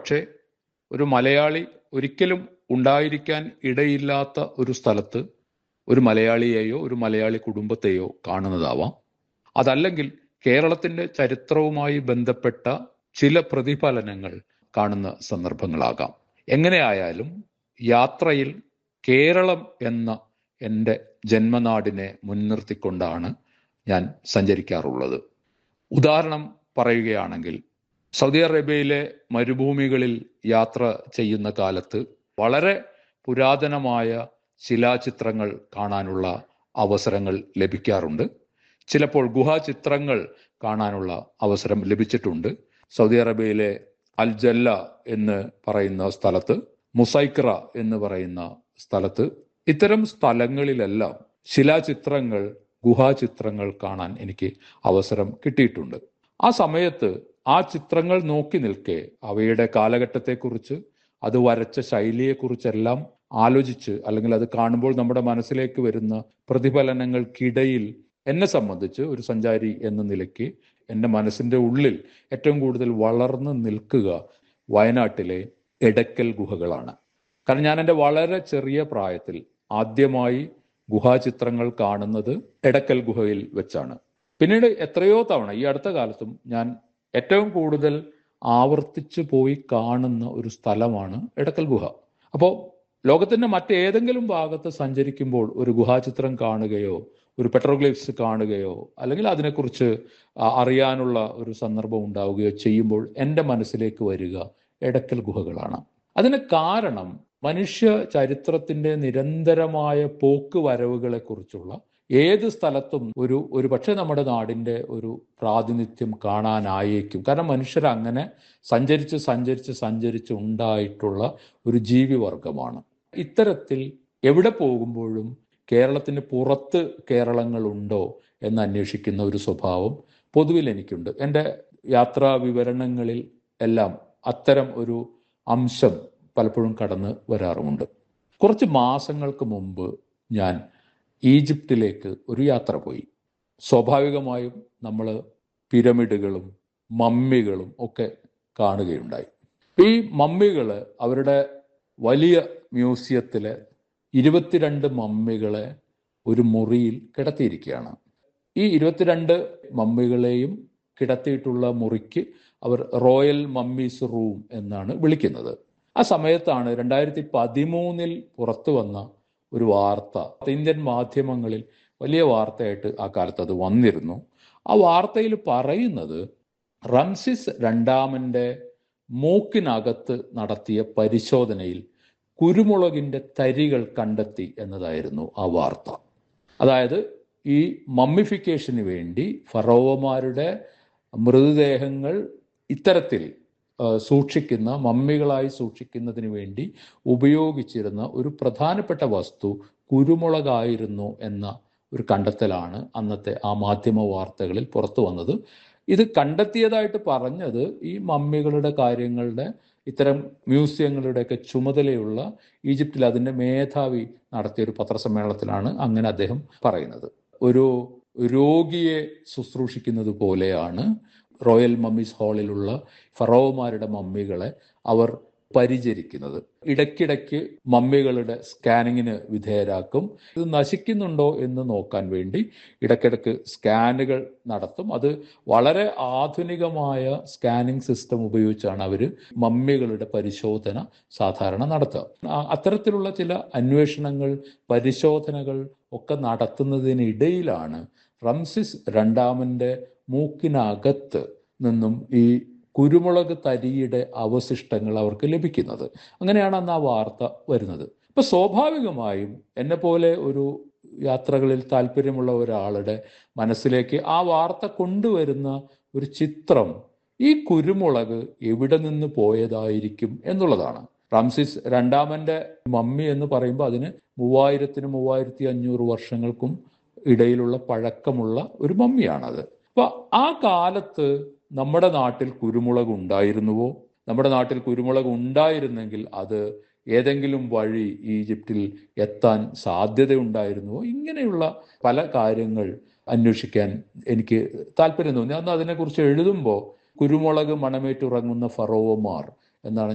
പക്ഷേ ഒരു മലയാളി ഒരിക്കലും ഉണ്ടായിരിക്കാൻ ഇടയില്ലാത്ത ഒരു സ്ഥലത്ത് ഒരു മലയാളിയെയോ ഒരു മലയാളി കുടുംബത്തെയോ കാണുന്നതാവാം അതല്ലെങ്കിൽ കേരളത്തിന്റെ ചരിത്രവുമായി ബന്ധപ്പെട്ട ചില പ്രതിഫലനങ്ങൾ കാണുന്ന സന്ദർഭങ്ങളാകാം എങ്ങനെയായാലും യാത്രയിൽ കേരളം എന്ന എൻ്റെ ജന്മനാടിനെ മുൻനിർത്തിക്കൊണ്ടാണ് ഞാൻ സഞ്ചരിക്കാറുള്ളത് ഉദാഹരണം പറയുകയാണെങ്കിൽ സൗദി അറേബ്യയിലെ മരുഭൂമികളിൽ യാത്ര ചെയ്യുന്ന കാലത്ത് വളരെ പുരാതനമായ ശിലാചിത്രങ്ങൾ കാണാനുള്ള അവസരങ്ങൾ ലഭിക്കാറുണ്ട് ചിലപ്പോൾ ഗുഹാചിത്രങ്ങൾ കാണാനുള്ള അവസരം ലഭിച്ചിട്ടുണ്ട് സൗദി അറേബ്യയിലെ അൽ ജല്ല എന്ന് പറയുന്ന സ്ഥലത്ത് മുസൈക്ര എന്ന് പറയുന്ന സ്ഥലത്ത് ഇത്തരം സ്ഥലങ്ങളിലെല്ലാം ശിലാചിത്രങ്ങൾ ഗുഹാചിത്രങ്ങൾ കാണാൻ എനിക്ക് അവസരം കിട്ടിയിട്ടുണ്ട് ആ സമയത്ത് ആ ചിത്രങ്ങൾ നോക്കി നിൽക്കെ അവയുടെ കാലഘട്ടത്തെക്കുറിച്ച് അത് വരച്ച ശൈലിയെക്കുറിച്ചെല്ലാം ആലോചിച്ച് അല്ലെങ്കിൽ അത് കാണുമ്പോൾ നമ്മുടെ മനസ്സിലേക്ക് വരുന്ന പ്രതിഫലനങ്ങൾക്കിടയിൽ എന്നെ സംബന്ധിച്ച് ഒരു സഞ്ചാരി എന്ന നിലയ്ക്ക് എൻ്റെ മനസ്സിൻ്റെ ഉള്ളിൽ ഏറ്റവും കൂടുതൽ വളർന്നു നിൽക്കുക വയനാട്ടിലെ എടക്കൽ ഗുഹകളാണ് കാരണം ഞാൻ എൻ്റെ വളരെ ചെറിയ പ്രായത്തിൽ ആദ്യമായി ഗുഹാചിത്രങ്ങൾ കാണുന്നത് എടക്കൽ ഗുഹയിൽ വെച്ചാണ് പിന്നീട് എത്രയോ തവണ ഈ അടുത്ത കാലത്തും ഞാൻ ഏറ്റവും കൂടുതൽ ആവർത്തിച്ചു പോയി കാണുന്ന ഒരു സ്ഥലമാണ് എടക്കൽ ഗുഹ അപ്പോൾ ലോകത്തിന്റെ മറ്റേതെങ്കിലും ഭാഗത്ത് സഞ്ചരിക്കുമ്പോൾ ഒരു ഗുഹാചിത്രം കാണുകയോ ഒരു പെട്രോഗ്ലിഫ്സ് കാണുകയോ അല്ലെങ്കിൽ അതിനെക്കുറിച്ച് അറിയാനുള്ള ഒരു സന്ദർഭം ഉണ്ടാവുകയോ ചെയ്യുമ്പോൾ എൻ്റെ മനസ്സിലേക്ക് വരിക എടക്കൽ ഗുഹകളാണ് അതിന് കാരണം മനുഷ്യ ചരിത്രത്തിന്റെ നിരന്തരമായ പോക്ക് വരവുകളെ കുറിച്ചുള്ള ഏത് സ്ഥലത്തും ഒരു ഒരു പക്ഷേ നമ്മുടെ നാടിന്റെ ഒരു പ്രാതിനിധ്യം കാണാനായേക്കും കാരണം മനുഷ്യർ അങ്ങനെ സഞ്ചരിച്ച് സഞ്ചരിച്ച് സഞ്ചരിച്ച് ഉണ്ടായിട്ടുള്ള ഒരു ജീവിവർഗമാണ് ഇത്തരത്തിൽ എവിടെ പോകുമ്പോഴും കേരളത്തിന് പുറത്ത് കേരളങ്ങളുണ്ടോ എന്ന് അന്വേഷിക്കുന്ന ഒരു സ്വഭാവം പൊതുവിൽ എനിക്കുണ്ട് എൻ്റെ യാത്രാ വിവരണങ്ങളിൽ എല്ലാം അത്തരം ഒരു അംശം പലപ്പോഴും കടന്ന് വരാറുമുണ്ട് കുറച്ച് മാസങ്ങൾക്ക് മുമ്പ് ഞാൻ ഈജിപ്തിലേക്ക് ഒരു യാത്ര പോയി സ്വാഭാവികമായും നമ്മൾ പിരമിഡുകളും മമ്മികളും ഒക്കെ കാണുകയുണ്ടായി ഈ മമ്മികൾ അവരുടെ വലിയ മ്യൂസിയത്തിലെ ഇരുപത്തിരണ്ട് മമ്മികളെ ഒരു മുറിയിൽ കിടത്തിയിരിക്കുകയാണ് ഈ ഇരുപത്തിരണ്ട് മമ്മികളെയും കിടത്തിയിട്ടുള്ള മുറിക്ക് അവർ റോയൽ മമ്മീസ് റൂം എന്നാണ് വിളിക്കുന്നത് ആ സമയത്താണ് രണ്ടായിരത്തി പതിമൂന്നിൽ പുറത്തു വന്ന ഒരു വാർത്ത ഇന്ത്യൻ മാധ്യമങ്ങളിൽ വലിയ വാർത്തയായിട്ട് ആ കാലത്ത് അത് വന്നിരുന്നു ആ വാർത്തയിൽ പറയുന്നത് റംസിസ് രണ്ടാമന്റെ മൂക്കിനകത്ത് നടത്തിയ പരിശോധനയിൽ കുരുമുളകിന്റെ തരികൾ കണ്ടെത്തി എന്നതായിരുന്നു ആ വാർത്ത അതായത് ഈ മമ്മിഫിക്കേഷന് വേണ്ടി ഫറോവമാരുടെ മൃതദേഹങ്ങൾ ഇത്തരത്തിൽ സൂക്ഷിക്കുന്ന മമ്മികളായി സൂക്ഷിക്കുന്നതിന് വേണ്ടി ഉപയോഗിച്ചിരുന്ന ഒരു പ്രധാനപ്പെട്ട വസ്തു കുരുമുളകായിരുന്നു എന്ന ഒരു കണ്ടെത്തലാണ് അന്നത്തെ ആ മാധ്യമ വാർത്തകളിൽ പുറത്തു വന്നത് ഇത് കണ്ടെത്തിയതായിട്ട് പറഞ്ഞത് ഈ മമ്മികളുടെ കാര്യങ്ങളുടെ ഇത്തരം മ്യൂസിയങ്ങളുടെയൊക്കെ ചുമതലയുള്ള ഈജിപ്തിൽ അതിൻ്റെ മേധാവി നടത്തിയ ഒരു പത്രസമ്മേളനത്തിലാണ് അങ്ങനെ അദ്ദേഹം പറയുന്നത് ഒരു രോഗിയെ ശുശ്രൂഷിക്കുന്നത് പോലെയാണ് റോയൽ മമ്മീസ് ഹാളിലുള്ള ഫറോവമാരുടെ മമ്മികളെ അവർ പരിചരിക്കുന്നത് ഇടയ്ക്കിടയ്ക്ക് മമ്മികളുടെ സ്കാനിങ്ങിന് വിധേയരാക്കും ഇത് നശിക്കുന്നുണ്ടോ എന്ന് നോക്കാൻ വേണ്ടി ഇടയ്ക്കിടയ്ക്ക് സ്കാനുകൾ നടത്തും അത് വളരെ ആധുനികമായ സ്കാനിങ് സിസ്റ്റം ഉപയോഗിച്ചാണ് അവർ മമ്മികളുടെ പരിശോധന സാധാരണ നടത്തുക അത്തരത്തിലുള്ള ചില അന്വേഷണങ്ങൾ പരിശോധനകൾ ഒക്കെ നടത്തുന്നതിനിടയിലാണ് റംസിസ് രണ്ടാമന്റെ മൂക്കിനകത്ത് നിന്നും ഈ കുരുമുളക് തരിയുടെ അവശിഷ്ടങ്ങൾ അവർക്ക് ലഭിക്കുന്നത് അങ്ങനെയാണ് അന്ന് ആ വാർത്ത വരുന്നത് ഇപ്പൊ സ്വാഭാവികമായും എന്നെ പോലെ ഒരു യാത്രകളിൽ താല്പര്യമുള്ള ഒരാളുടെ മനസ്സിലേക്ക് ആ വാർത്ത കൊണ്ടുവരുന്ന ഒരു ചിത്രം ഈ കുരുമുളക് എവിടെ നിന്ന് പോയതായിരിക്കും എന്നുള്ളതാണ് റംസിസ് രണ്ടാമന്റെ മമ്മി എന്ന് പറയുമ്പോൾ അതിന് മൂവായിരത്തിന് മൂവായിരത്തി അഞ്ഞൂറ് വർഷങ്ങൾക്കും ഇടയിലുള്ള പഴക്കമുള്ള ഒരു മമ്മിയാണത് അപ്പൊ ആ കാലത്ത് നമ്മുടെ നാട്ടിൽ കുരുമുളക് ഉണ്ടായിരുന്നുവോ നമ്മുടെ നാട്ടിൽ കുരുമുളക് ഉണ്ടായിരുന്നെങ്കിൽ അത് ഏതെങ്കിലും വഴി ഈജിപ്തിൽ എത്താൻ സാധ്യതയുണ്ടായിരുന്നുവോ ഇങ്ങനെയുള്ള പല കാര്യങ്ങൾ അന്വേഷിക്കാൻ എനിക്ക് താല്പര്യം തോന്നി അന്ന് അതിനെക്കുറിച്ച് എഴുതുമ്പോൾ കുരുമുളക് മണമേറ്റുറങ്ങുന്ന ഫറോവമാർ എന്നാണ്